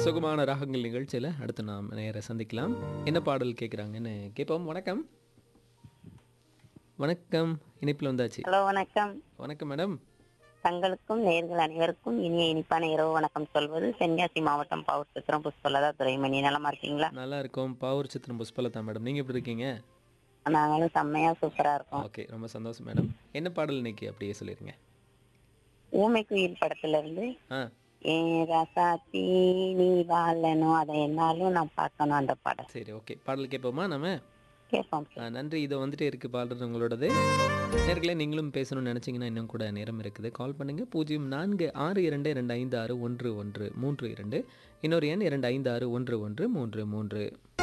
சுகமான ராகங்கள் நிகழ்ச்சியில் அடுத்து நாம் நேர சந்திக்கலாம் என்ன பாடல் கேட்குறாங்கன்னு கேட்போம் வணக்கம் வணக்கம் இணைப்பில் வந்தாச்சு ஹலோ வணக்கம் வணக்கம் மேடம் தங்களுக்கும் நேர்கள் அனைவருக்கும் இனிய இனிப்பான இரவு வணக்கம் சொல்வது தென்காசி மாவட்டம் பவுர் சித்திரம் புஷ்பலதா துறைமணி நலமா இருக்கீங்களா நல்லா இருக்கோம் பாவூர் சித்திரம் புஷ்பலதா மேடம் நீங்கள் எப்படி இருக்கீங்க நாங்களும் செம்மையா சூப்பரா இருக்கோம் ஓகே ரொம்ப சந்தோஷம் மேடம் என்ன பாடல் இன்னைக்கு அப்படியே சொல்லிடுங்க ஊமை குயில் படத்துல இருந்து ஆ ஏ ராசாத்தி நீ வாழணும் அதை என்னாலும் நான் பார்க்கணும் அந்த பாடல் சரி ஓகே பாடல் கேட்போமா நம்ம கேட்போம் ஆ, நன்றி இதை வந்துட்டே இருக்கு பாடுறது உங்களோடது நேர்களே நீங்களும் பேசணும்னு நினச்சிங்கன்னா இன்னும் கூட நேரம் இருக்குது கால் பண்ணுங்கள் பூஜ்ஜியம் நான்கு ஆறு இரண்டு இரண்டு ஐந்து ஆறு ஒன்று ஒன்று மூன்று இரண்டு இன்னொரு எண் இரண்டு ஐந்து ஆறு ஒன்று ஒன்று மூன்று மூன்று